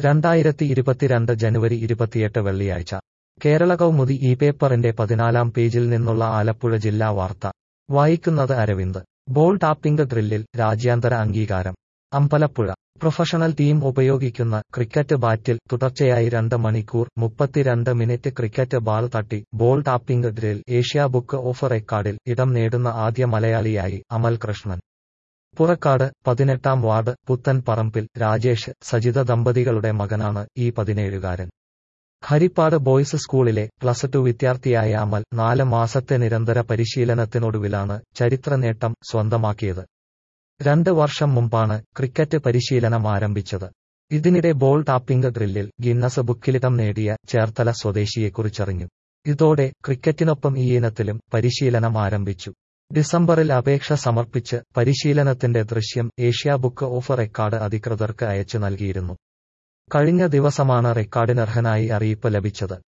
രണ്ടായിരത്തി ഇരുപത്തിരണ്ട് ജനുവരി ഇരുപത്തിയെട്ട് വെള്ളിയാഴ്ച കേരള കൗമുദി ഈ പേപ്പറിന്റെ പതിനാലാം പേജിൽ നിന്നുള്ള ആലപ്പുഴ ജില്ലാ വാർത്ത വായിക്കുന്നത് അരവിന്ദ് ബോൾ ടാപ്പിംഗ് ഡ്രില്ലിൽ രാജ്യാന്തര അംഗീകാരം അമ്പലപ്പുഴ പ്രൊഫഷണൽ ടീം ഉപയോഗിക്കുന്ന ക്രിക്കറ്റ് ബാറ്റിൽ തുടർച്ചയായി രണ്ട് മണിക്കൂർ മുപ്പത്തിരണ്ട് മിനിറ്റ് ക്രിക്കറ്റ് ബാൾ തട്ടി ball tapping drill Asia book of റെക്കോർഡിൽ ഇടം നേടുന്ന ആദ്യ മലയാളിയായി അമൽ കൃഷ്ണൻ പുറക്കാട് പതിനെട്ടാം വാർഡ് പുത്തൻ പറമ്പിൽ രാജേഷ് സജിത ദമ്പതികളുടെ മകനാണ് ഈ പതിനേഴുകാരൻ ഹരിപ്പാട് ബോയ്സ് സ്കൂളിലെ പ്ലസ് ടു വിദ്യാർത്ഥിയായ അമൽ നാല് മാസത്തെ നിരന്തര പരിശീലനത്തിനൊടുവിലാണ് ചരിത്ര നേട്ടം സ്വന്തമാക്കിയത് രണ്ട് വർഷം മുമ്പാണ് ക്രിക്കറ്റ് പരിശീലനം ആരംഭിച്ചത് ഇതിനിടെ ബോൾ ടാപ്പിംഗ് ഡ്രില്ലിൽ ഗിന്നസ് ബുക്കിലിടം നേടിയ ചേർത്തല സ്വദേശിയെക്കുറിച്ചറിഞ്ഞു ഇതോടെ ക്രിക്കറ്റിനൊപ്പം ഈ ഇനത്തിലും പരിശീലനം ആരംഭിച്ചു ഡിസംബറിൽ അപേക്ഷ സമർപ്പിച്ച് പരിശീലനത്തിന്റെ ദൃശ്യം ഏഷ്യ ബുക്ക് ഓഫ് റെക്കോർഡ് അധികൃതർക്ക് അയച്ചു നൽകിയിരുന്നു കഴിഞ്ഞ ദിവസമാണ് റെക്കോർഡിനർഹനായി അറിയിപ്പ് ലഭിച്ചത്